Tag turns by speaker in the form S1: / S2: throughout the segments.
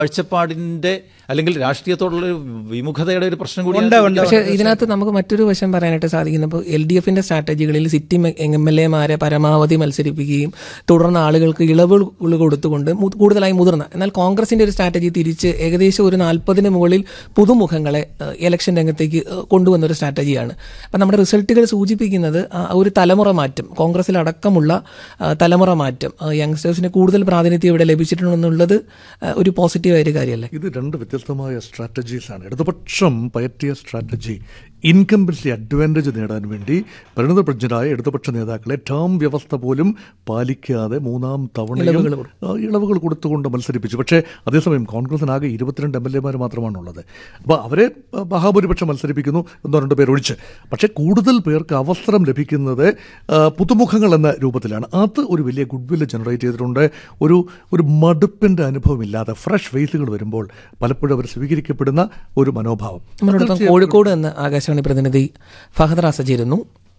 S1: കാഴ്ചപ്പാടിന്റെ അല്ലെങ്കിൽ രാഷ്ട്രീയത്തോടുള്ള ഒരു വിമുഖതയുടെ ഒരു പ്രശ്നം കൂടി
S2: ഉണ്ട്, ഉണ്ട്.
S3: പക്ഷേ ഇതിനകത്ത് നമുക്ക് മറ്റൊരു വശം പറയാനായിട്ട് സാധിക്കുന്നു ഇപ്പോൾ എൽ ഡി എഫിന്റെ സ്ട്രാറ്റജികളിൽ സിറ്റിംഗ് എം എൽ എമാരെ പരമാവധി മത്സരിപ്പിക്കുകയും തുടർന്ന് ആളുകൾക്ക് ഇളവുകൾ കൊടുത്തുകൊണ്ട് മു- കൂടുതലായി മുതിർന്ന എന്നാൽ കോൺഗ്രസിന്റെ ഒരു സ്ട്രാറ്റജി തിരിച്ച് ഏകദേശം ഒരു നാൽപ്പതിന് മുകളിൽ പുതുമുഖങ്ങളെ ഏഹ്, ഇലക്ഷൻ രംഗത്തേക്ക് ഏഹ്, കൊണ്ടുവന്ന ഒരു സ്ട്രാറ്റജിയാണ് അപ്പം നമ്മുടെ റിസൾട്ടുകൾ സൂചിപ്പിക്കുന്നത് ആ ഒരു തലമുറ മാറ്റം കോൺഗ്രസിലടക്കമുള്ള ആ, തലമുറ മാറ്റം ആ, യങ്സ്റ്റേഴ്സിന് കൂടുതൽ പ്രാതിനിധ്യം ഇവിടെ ലഭിച്ചിട്ടുണ്ടെന്നുള്ളത് ആ, ഒരു പോസിറ്റീവായ ഒരു കാര്യമല്ലേ
S2: ഇത് രണ്ട് വ്യത്യസ്തമായ സ്ട്രാറ്റജീസാണ് ഇടതുപക്ഷം പയറ്റിയ സ്ട്രാറ്റജി ഇൻകംബൻസി അഡ്വാൻറ്റേജ് നേടാൻ വേണ്ടി പരിണതപ്രജ്ഞരായ ഇടതുപക്ഷ നേതാക്കളെ ടേം വ്യവസ്ഥ പോലും പാലിക്കാതെ മൂന്നാം തവണയും ആ, ഇളവുകൾ കൊടുത്തുകൊണ്ട് മത്സരിപ്പിച്ചു പക്ഷേ അതേസമയം കോൺഗ്രസിനാകെ ഇരുപത്തിരണ്ട് എം എൽ എമാർ മാത്രമാണുള്ളത് അപ്പോൾ അവരെ ആ, മഹാഭൂരിപക്ഷം മത്സരിപ്പിക്കുന്നു എന്നോ രണ്ട് പേർ ഒഴിച്ച് പക്ഷേ കൂടുതൽ പേർക്ക് അവസരം ലഭിക്കുന്നത് ആ, പുതുമുഖങ്ങൾ എന്ന രൂപത്തിലാണ് അത് ഒരു വലിയ ഗുഡ് വില്ല് ജനറേറ്റ് ചെയ്തിട്ടുണ്ട് ഒരു ഒരു മടുപ്പിൻ്റെ അനുഭവമില്ലാതെ ഫ്രഷ് ഫേസുകൾ വരുമ്പോൾ പലപ്പോഴും അവർ സ്വീകരിക്കപ്പെടുന്ന ഒരു മനോഭാവം
S3: നമ്മളോടൊപ്പം കോഴിക്കോട് എന്ന ആകാശവാണി പ്രതിനിധി ഫഹദ് റാസ ചേരുന്നു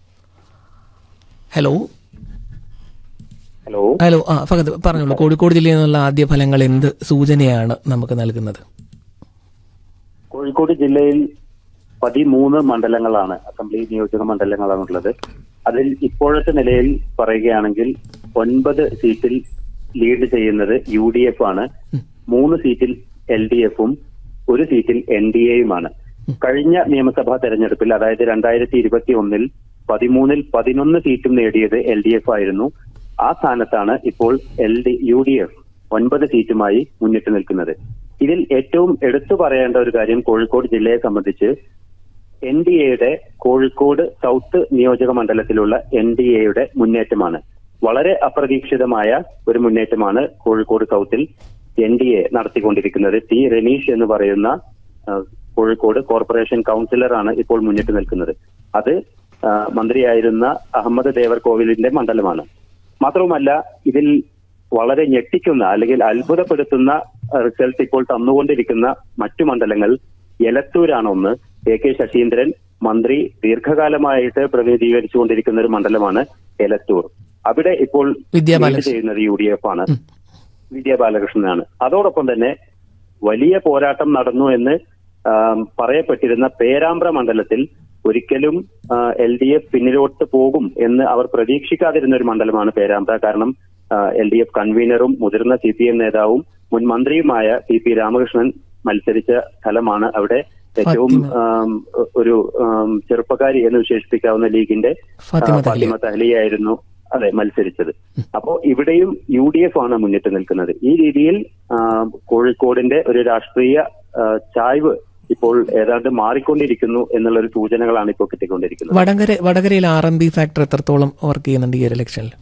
S3: ഹലോ
S4: ഹലോ
S3: ഹലോ ആ ഫഹദ് പറഞ്ഞോളൂ കോഴിക്കോട് ജില്ലയിൽ നിന്നുള്ള ആദ്യ ഫലങ്ങൾ എന്ത് സൂചനയാണ് നമുക്ക് നൽകുന്നത്
S4: കോഴിക്കോട് ജില്ലയിൽ പതിമൂന്ന് മണ്ഡലങ്ങളാണ് അസംബ്ലി നിയോജക മണ്ഡലങ്ങളാണുള്ളത് അതിൽ ഇപ്പോഴത്തെ നിലയിൽ പറയുകയാണെങ്കിൽ ഒൻപത് സീറ്റിൽ ലീഡ് ചെയ്യുന്നത് യു ഡി എഫ് ആണ് മൂന്ന് സീറ്റിൽ എൽ ഡി എഫും ഒരു സീറ്റിൽ എൻ ഡി എയുമാണ് കഴിഞ്ഞ നിയമസഭാ തെരഞ്ഞെടുപ്പിൽ അതായത് രണ്ടായിരത്തി ഇരുപത്തി ഒന്നിൽ പതിമൂന്നിൽ പതിനൊന്ന് സീറ്റും നേടിയത് എൽ ഡി എഫ് ആയിരുന്നു ആ സ്ഥാനത്താണ് ഇപ്പോൾ L D U D F ഒൻപത് സീറ്റുമായി മുന്നിട്ട് നിൽക്കുന്നത് ഇതിൽ ഏറ്റവും എടുത്തു പറയേണ്ട ഒരു കാര്യം കോഴിക്കോട് ജില്ലയെ സംബന്ധിച്ച് എൻ ഡി എയുടെ കോഴിക്കോട് സൗത്ത് നിയോജക മണ്ഡലത്തിലുള്ള എൻ ഡി എയുടെ മുന്നേറ്റമാണ് വളരെ അപ്രതീക്ഷിതമായ ഒരു മുന്നേറ്റമാണ് കോഴിക്കോട് സൗത്തിൽ എൻ ഡി എ നടത്തിക്കൊണ്ടിരിക്കുന്നത് ടി റനീഷ് എന്ന് പറയുന്ന ആ, കോഴിക്കോട് കോർപ്പറേഷൻ കൗൺസിലറാണ് ഇപ്പോൾ മുന്നിട്ട് നിൽക്കുന്നത് അത് ആ, മന്ത്രിയായിരുന്ന അഹമ്മദ് ദേവർ കോവിലിന്റെ മണ്ഡലമാണ് മാത്രവുമല്ല ഇതിൽ വളരെ ഞെട്ടിക്കുന്ന അല്ലെങ്കിൽ അത്ഭുതപ്പെടുത്തുന്ന റിസൾട്ട് ഇപ്പോൾ തന്നുകൊണ്ടിരിക്കുന്ന മറ്റു മണ്ഡലങ്ങൾ എലത്തൂരാണ് ഒന്ന് എ കെ ശശീന്ദ്രൻ മന്ത്രി ദീർഘകാലമായിട്ട് പ്രതിനിധീകരിച്ചുകൊണ്ടിരിക്കുന്ന ഒരു മണ്ഡലമാണ് എലത്തൂർ അവിടെ ഇപ്പോൾ
S3: വിദ്യാ
S4: lead
S3: ബാലകൃഷ്ണൻ.
S4: ചെയ്യുന്നത് യു ഡി എഫ് ആണ് വിദ്യാ ബാലകൃഷ്ണനാണ് അതോടൊപ്പം തന്നെ വലിയ പോരാട്ടം നടന്നു എന്ന് ആം, പറയപ്പെട്ടിരുന്ന പേരാമ്പ്ര മണ്ഡലത്തിൽ ഒരിക്കലും എൽ ഡി എഫ് പിന്നിലോട്ട് പോകും എന്ന് അവർ പ്രതീക്ഷിക്കാതിരുന്ന ഒരു മണ്ഡലമാണ് പേരാമ്പ്ര കാരണം എൽ ഡി എഫ് കൺവീനറും മുതിർന്ന സി പി എം നേതാവും മുൻ മന്ത്രിയുമായ ടി പി രാമകൃഷ്ണൻ മത്സരിച്ച സ്ഥലമാണ് അവിടെ ഏറ്റവും ആം, ഒരു ആം, ചെറുപ്പക്കാരി എന്ന് വിശേഷിപ്പിക്കാവുന്ന ലീഗിന്റെ ആ,
S3: ഫാത്തിമ തഹ്ലിയ.
S4: ഫാത്തിമ തഹ്ലിയായിരുന്നു അതെ മത്സരിച്ചത് അപ്പോ ഇവിടെയും യു ഡി എഫ് ആണ് മുന്നിട്ട് നിൽക്കുന്നത് ഈ രീതിയിൽ ആ, കോഴിക്കോടിന്റെ ഒരു രാഷ്ട്രീയ ആ, ചായ്വ് ഇപ്പോൾ ഏതാണ്ട് മാറിക്കൊണ്ടിരിക്കുന്നു എന്നുള്ള ഒരു സൂചനകളാണ് ഇപ്പോൾ കിട്ടിക്കൊണ്ടിരിക്കുന്നത്
S3: വടകര വടകരയിൽ ആർ എം ബി ഫാക്ടർ എത്രത്തോളം വർക്ക് ചെയ്യുന്നുണ്ട് ഈ ഒരു ഇലക്ഷനിൽ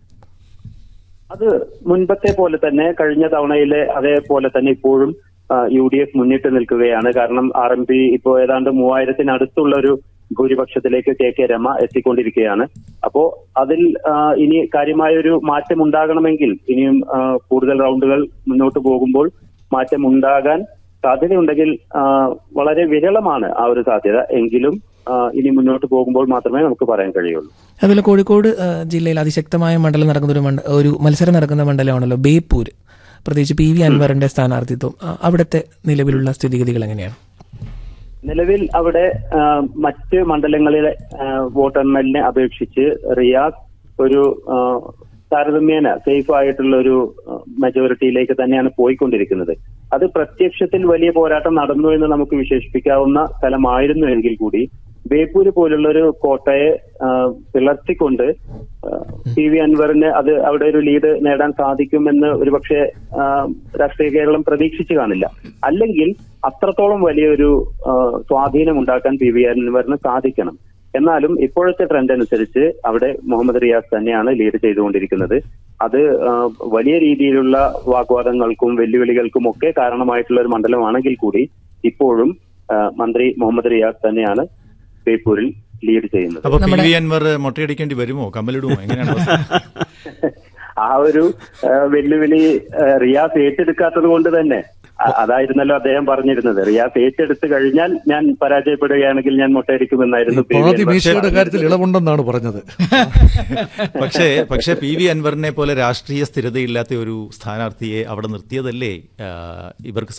S4: അത് മുൻപത്തെ പോലെ തന്നെ കഴിഞ്ഞ തവണയിലെ അതേപോലെ തന്നെ ഇപ്പോഴും യു ഡി എഫ് മുന്നിട്ട് നിൽക്കുകയാണ് കാരണം ആർ എം പി ഇപ്പോൾ ഏതാണ്ട് മൂവായിരത്തിനടുത്തുള്ള ഒരു ഭൂരിപക്ഷത്തിലേക്ക് കെ കെ രമ എത്തിക്കൊണ്ടിരിക്കുകയാണ് അപ്പോ അതിൽ ആ, ഇനി കാര്യമായ ഒരു മാറ്റം ഉണ്ടാകണമെങ്കിൽ ഇനിയും ആ, കൂടുതൽ റൗണ്ടുകൾ മുന്നോട്ട് പോകുമ്പോൾ മാറ്റം ഉണ്ടാകാൻ സാധ്യതയുണ്ടെങ്കിൽ ആ, വളരെ വിരളമാണ് ആ ഒരു സാധ്യത എങ്കിലും ആ, ഇനി മുന്നോട്ട് പോകുമ്പോൾ മാത്രമേ നമുക്ക് പറയാൻ കഴിയുള്ളൂ
S3: അതുപോലെ കോഴിക്കോട് ആ, ജില്ലയിൽ അതിശക്തമായ മണ്ഡലം നടക്കുന്ന ഒരു മണ്ഡ ഒരു മത്സരം നടക്കുന്ന മണ്ഡലമാണല്ലോ ബേപ്പൂര് പ്രത്യേകിച്ച് പി വി അൻവറിന്റെ സ്ഥാനാർത്ഥിത്വം ആ, അവിടുത്തെ നിലവിലുള്ള സ്ഥിതിഗതികൾ എങ്ങനെയാണ്
S4: നിലവിൽ അവിടെ ആ, മറ്റ് മണ്ഡലങ്ങളിലെ ആ, വോട്ടെണ്ണലിനെ അപേക്ഷിച്ച് റിയാസ് ഒരു ആ, താരതമ്യേന സേഫ് ആയിട്ടുള്ള ഒരു ആ, മെജോറിറ്റിയിലേക്ക് തന്നെയാണ് പോയിക്കൊണ്ടിരിക്കുന്നത് അത് പ്രത്യക്ഷത്തിൽ വലിയ പോരാട്ടം നടന്നു എന്ന് നമുക്ക് വിശേഷിപ്പിക്കാവുന്ന സ്ഥലമായിരുന്നു എങ്കിൽ കൂടി ബേപ്പൂര് പോലുള്ള ഒരു കോട്ടയെ ആ, പിളർത്തിക്കൊണ്ട് ആ, പി വി അൻവറിന് അത് അവിടെ ഒരു ലീഡ് നേടാൻ സാധിക്കുമെന്ന് ഒരുപക്ഷെ ആ, രാഷ്ട്രീയ കേരളം പ്രതീക്ഷിച്ചു കാണില്ല അല്ലെങ്കിൽ അത്രത്തോളം വലിയൊരു ആ, സ്വാധീനം ഉണ്ടാക്കാൻ പി വി അൻവറിന് സാധിക്കണം എന്നാലും ഇപ്പോഴത്തെ ട്രെൻഡ് അനുസരിച്ച് അവിടെ മുഹമ്മദ് റിയാസ് തന്നെയാണ് ലീഡ് ചെയ്തുകൊണ്ടിരിക്കുന്നത് അത് ആ, വലിയ രീതിയിലുള്ള വാഗ്വാദങ്ങൾക്കും വെല്ലുവിളികൾക്കും ഒക്കെ കാരണമായിട്ടുള്ള ഒരു മണ്ഡലമാണെങ്കിൽ കൂടി ഇപ്പോഴും ആ, മന്ത്രി മുഹമ്മദ് റിയാസ് തന്നെയാണ് ബേപ്പൂരിൽ ലീഡ് ചെയ്യുന്നത്
S1: അപ്പൊ പി വി അൻവർ മൊട്ടയടിക്കേണ്ടി വരുമോ കമ്മലിടുമോ എങ്ങനെയാണ് അവസ്ഥ?
S4: ആ ഒരു ആ, വെല്ലുവിളി ആ, റിയാസ് ഏറ്റെടുക്കാത്തത് കൊണ്ട് തന്നെ അ- അതായിരുന്നല്ലോ അദ്ദേഹം പറഞ്ഞിരുന്നത് റിയാസ് ഏറ്റെടുത്തു കഴിഞ്ഞാൽ ഞാൻ പരാജയപ്പെടുകയാണെങ്കിൽ ഞാൻ മുട്ടയടിക്കുമെന്നായിരുന്നു പി. വി.
S2: പാതി
S4: അൻവർ
S2: മീശയുടെ കാര്യത്തിൽ ഇളവുണ്ടെന്നാണ് പറഞ്ഞത്
S1: പക്ഷേ പക്ഷേ പി വി അൻവറിനെ പോലെ രാഷ്ട്രീയ സ്ഥിരതയില്ലാത്ത ഒരു സ്ഥാനാർത്ഥിയെ അവിടെ നിർത്തിയതല്ലേ ആ, ഇവർക്ക്